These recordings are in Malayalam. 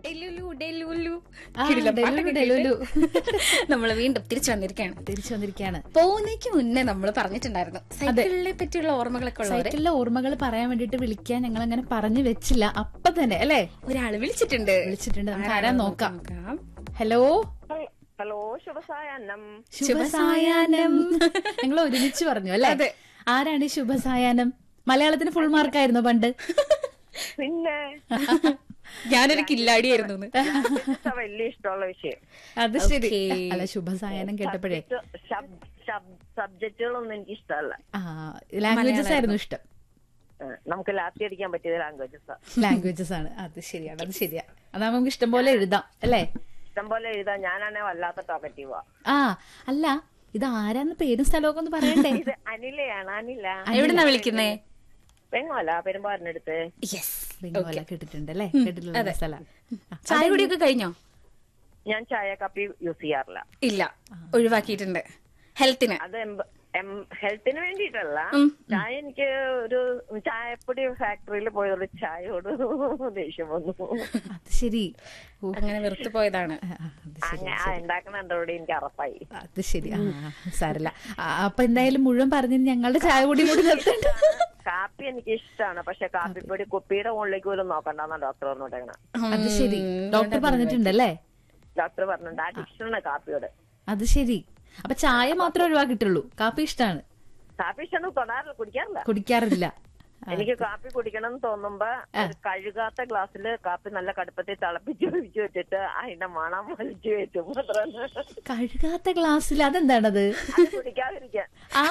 ഡെലുലു ഡെലുലു ആ, കിടിലം ഡെലുലു, പാട്ടൊക്കെ ഡെലുലു. കേട്ട് നമ്മള് വീണ്ടും തിരിച്ചു വന്നിരിക്കുകയാണ് തിരിച്ചു വന്നിരിക്കുകയാണ് പോകുന്നേക്ക് മുന്നേ നമ്മൾ പറഞ്ഞിട്ടുണ്ടായിരുന്നു സൈക്കിളിനെ പറ്റിയുള്ള ഓർമ്മകളൊക്കെ ഉള്ളവര് സൈക്കിളിലെ ഓർമ്മകൾ പറയാൻ വേണ്ടിട്ട് വിളിക്കാൻ ഞങ്ങൾ അങ്ങനെ പറഞ്ഞു വെച്ചില്ല അപ്പൊ തന്നെ അല്ലേ ഒരാള് വിളിച്ചിട്ടുണ്ട് വിളിച്ചിട്ടുണ്ട് നമുക്ക് ആരാ നോക്കാം നോക്കാം ഹലോ ഹലോ ശുഭസായാന്നം ശുഭസായാനം നിങ്ങൾ ഒരുമിച്ച് പറഞ്ഞു അല്ലേ അതെ. ആരാണ് ഈ ശുഭസായാനം മലയാളത്തിന് ഫുൾ മാർക്കായിരുന്നു പണ്ട് പിന്നെ ഞാനൊരു കില്ലാടിയായിരുന്നു എന്ന്. ഇത് വലിയ ഇഷ്ടമുള്ള വിഷയം അത് ശരി Okay. അല്ല ശുഭസായാനം കേട്ടപ്പോഴേ സബ്ജക്റ്റുകളൊന്നും എനിക്ക് ഇഷ്ടമല്ല ആ ലാംഗ്വേജസ് ആയിരുന്നു ഇഷ്ടം ഏഹ് നമുക്ക് ലാത്തി അടിക്കാൻ പറ്റിയത് ലാംഗ്വേജസ് ലാംഗ്വേജസ് ആണ് അത് ശരിയാണ് അത് ശരിയാ അതാ നമുക്ക് ഇഷ്ടം പോലെ എഴുതാം അല്ലേ ഇഷ്ടംപോലെ എഴുതാൻ ഞാനാണെ വല്ലാത്ത ടോക്കറ്റീവാ ആ അല്ല ഇത് ആരാന്ന് പേരും സ്ഥലമൊക്കെ ഒന്ന് പറയണ്ടേ ഇത് അനിലയാണ് അനില എവിടുന്നാ വിളിക്കുന്നേ പെങ്ങോല പെരുമ്പാറിനടുത്ത് യെസ് ബംഗോല കേട്ടിട്ടുണ്ട് അല്ലേ കേട്ടിട്ടുള്ള സ്ഥലം ചായ കുടിയൊക്കെ കഴിഞ്ഞോ ഞാൻ ചായ കാപ്പി യൂസ് ചെയ്യാറില്ല ഇല്ല ഒഴിവാക്കിയിട്ടുണ്ട് ഹെൽത്തിന് അത് എംബ- എം- ഹെൽത്തിന് വേണ്ടിയിട്ടല്ല ഉം. ചായ എനിക്ക് ഒരു ചായപ്പൊടി ഫാക്ടറിയിൽ പോയതുകൊണ്ട് ചായയോട് ദേഷ്യം വന്നു അത് ശരി ഓ, അങ്ങനെ വെറുത്തു പോയതാണ് ആ, ആ, അത് ശരി അങ്ങനെ ആ ഉണ്ടാക്കണ എന്തോടെ എനിക്ക് അറപ്പായി അത് ശരി ആ സാരല്ല ആ, അപ്പൊ എന്തായാലും മുഴുവൻ പറഞ്ഞു ഞങ്ങളുടെ ചായ കൂടി കൂടി നിർത്തണ്ട കാപ്പി എനിക്ക് ഇഷ്ടമാണ് പക്ഷെ കാപ്പിപ്പൊടി കുപ്പിയുടെ മുകളിലേക്ക് പോലും നോക്കണ്ടെന്നാ ഡോക്ടർ പറഞ്ഞോട്ടേക്കണ അത് ശരി ഡോക്ടർ പറഞ്ഞിട്ടുണ്ടല്ലേ ഡോക്ടർ പറഞ്ഞിട്ടുണ്ട് അഡിക്ഷനാണ് കാപ്പിയോട് അത് ശരി അപ്പൊ ചായ മാത്രമേ ഒഴിവാക്കിയിട്ടുള്ളൂ കാപ്പി ഇഷ്ടമാണ് കാപ്പി ഇഷ്ടം തൊടാറില്ല കുടിക്കാറില്ല കുടിക്കാറില്ല എനിക്ക് കാപ്പി കുടിക്കണം എന്ന് തോന്നുമ്പോ ഒരു കഴുകാത്ത ഗ്ലാസ്സിൽ കാപ്പി നല്ല കടുപ്പത്തിൽ തിളപ്പിച്ച് ഒഴിച്ചു വെച്ചിട്ട് അതിന്റെ മണം വലിച്ചു വെച്ചു മാത്രമല്ല കഴുകാത്ത ഗ്ലാസ്സിൽ അതെന്താണത് അത് കുടിക്കാതിരിക്കാൻ ആ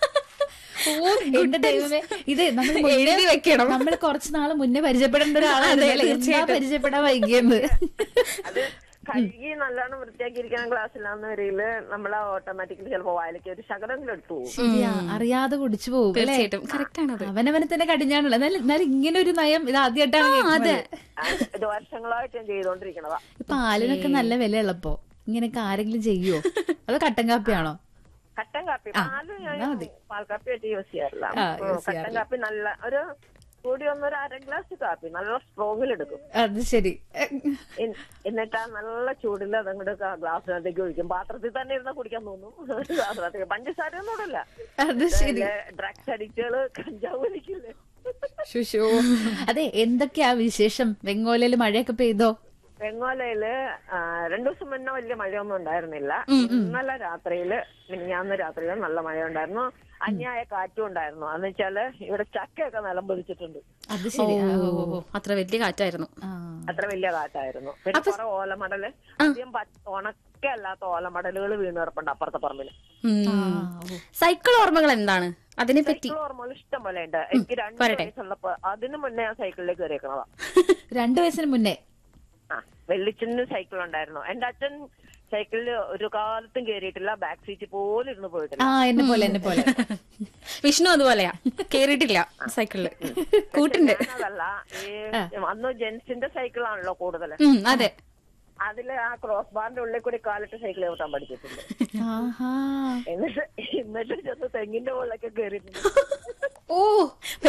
ഓ എന്റെ ദൈവമേ ഇത് നമ്മൾ എഴുതി വെക്കണം. നമ്മൾ കുറച്ച് നാള് മുന്നേ പരിചയപ്പെടേണ്ട ഒരാളാണ് അതെ, അല്ലേ? എന്താ തീർച്ചയായിട്ടും. പരിചയപ്പെടാൻ വൈകിയെന്ന് അത് കഴുകി നല്ലോണം വൃത്തിയാക്കിയിരിക്കുന്ന ഗ്ലാസ്സിലാന്ന് വരികയില് നമ്മൾ ഓട്ടോമാറ്റിക്കലി ചിലപ്പോ വായിലേക്ക് ഒരു ശകലെങ്കിലും എടുത്തു പോകും ശരിയാ അറിയാതെ കുടിച്ചു പോകും അല്ലേ തീർച്ചയായിട്ടും കറക്റ്റ് ആണത് അവനവനെ തന്നെ കടിഞ്ഞാണല്ലോ എന്നാലും എന്നാലും ഇങ്ങനെ ഒരു നയം ഇത് ആദ്യമായിട്ടാണ് അതെ കേൾക്കുന്നത്. ഇത് വർഷങ്ങളായിട്ട് ഞാൻ ചെയ്തോണ്ടിരിക്കണതാ ഈ പാലിനൊക്കെ നല്ല വിലയുള്ളപ്പോ ഇങ്ങനെയൊക്കെ ആരെങ്കിലും ചെയ്യുവോ അതോ കട്ടൻ കാപ്പിയാണോ കട്ടൻ കാപ്പി പാല് ഞാൻ പാൽ കാപ്പി ആയിട്ട് യൂസ് ചെയ്യാറില്ല ആ, ഉം, use കട്ടൻ കാപ്പി നല്ല ഒരു കൂടി ഒന്നൊരു അര ഗ്ലാസ് കാപ്പി നല്ല സ്ട്രോങ്ങിൽ എടുക്കും അത് ശരി എൻ- എന്നിട്ട് ആ നല്ല ചൂടിൽ അതങ്ങോട്ട് ഗ്ലാസ്സിനകത്തേക്ക് ഒഴിക്കും പാത്രത്തിൽ തന്നെ ഇരുന്ന് കുടിക്കാൻ തോന്നും ഗ്ലാസ്സിനകത്തേക്ക് പഞ്ചസാര ഒന്നും ഇടില്ല അത് ശരി ഡ്രഗ്സ് അഡിക്റ്റുകള് കഞ്ചാവ് വലിക്കില്ലേ ശുശോ അതെ എന്തൊക്കെയാ വിശേഷം വെങ്ങോലയില് മഴയൊക്കെ പെയ്തോ വെങ്ങോലയില് ആ, രണ്ടു ദിവസം മുന്നേ വലിയ മഴയൊന്നും ഉണ്ടായിരുന്നില്ല ഇന്നലെ രാത്രിയില് മിനിഞ്ഞാന്ന് രാത്രിയില് നല്ല മഴ ഉണ്ടായിരുന്നു അന്യായ കാറ്റും ഉണ്ടായിരുന്നു എന്ന് വെച്ചാല് ഇവിടെ ചക്കയൊക്കെ നിലം പതിച്ചിട്ടുണ്ട് അത് ശരി ആ, ഓ, ഓ, ഓ. അത്ര വലിയ കാറ്റായിരുന്നു ആ. അത്ര വലിയ കാറ്റായിരുന്നു പിന്നെ കുറെ ഓലമടല് അധികം പച്ച- ഉണക്കല്ലാത്ത ഓലമടലുകൾ വീണ് കിടപ്പുണ്ട് അപ്പുറത്തെ പറമ്പില് ഉം. ആ, ഓ. സൈക്കിൾ ഓർമ്മകൾ എന്താണ് അതിനെ പറ്റി സൈക്കിൾ ഓർമ്മകൾ ഇഷ്ടം പോലെ ഉണ്ട് എനിക്ക് രണ്ട് വരട്ടെ. വയസ്സുള്ളപ്പോ അതിനു മുന്നേ ഞാൻ സൈക്കിളിലേക്ക് കയറിയേക്കണതാ രണ്ടു വയസ്സിന് മുന്നേ ആ വെള്ളിച്ചന് സൈക്കിൾ ഉണ്ടായിരുന്നു എന്റെ അച്ഛൻ സൈക്കിളിൽ ഒരു കാലത്തും കയറിയിട്ടില്ല ബാക്ക് സീറ്റ് പോലും ഇരുന്ന് പോയിട്ടില്ല ആ എന്നെ പോലെ എന്നെ പോലെ വിഷ്ണു അതുപോലെയാ കേറിയിട്ടില്ല സൈക്കിളില് കൂട്ടുണ്ട് ഞാനതല്ല ഈ അന്ന് ജെൻസിന്റെ സൈക്കിളാണല്ലോ കൂടുതൽ ഉം, അതെ അതില് ആ ക്രോസ് ബാറിന്റെ ഉള്ളിൽ കൂടി കാലിട്ട് സൈക്കിൾ ചവിട്ടാൻ പഠിച്ചിട്ടുണ്ട് ആഹാ എന്നിട്ട് എന്നിട്ട് ചെന്ന് തെങ്ങിന്റെ മുകളിലൊക്കെ കയറിയിട്ടുണ്ട് ഓ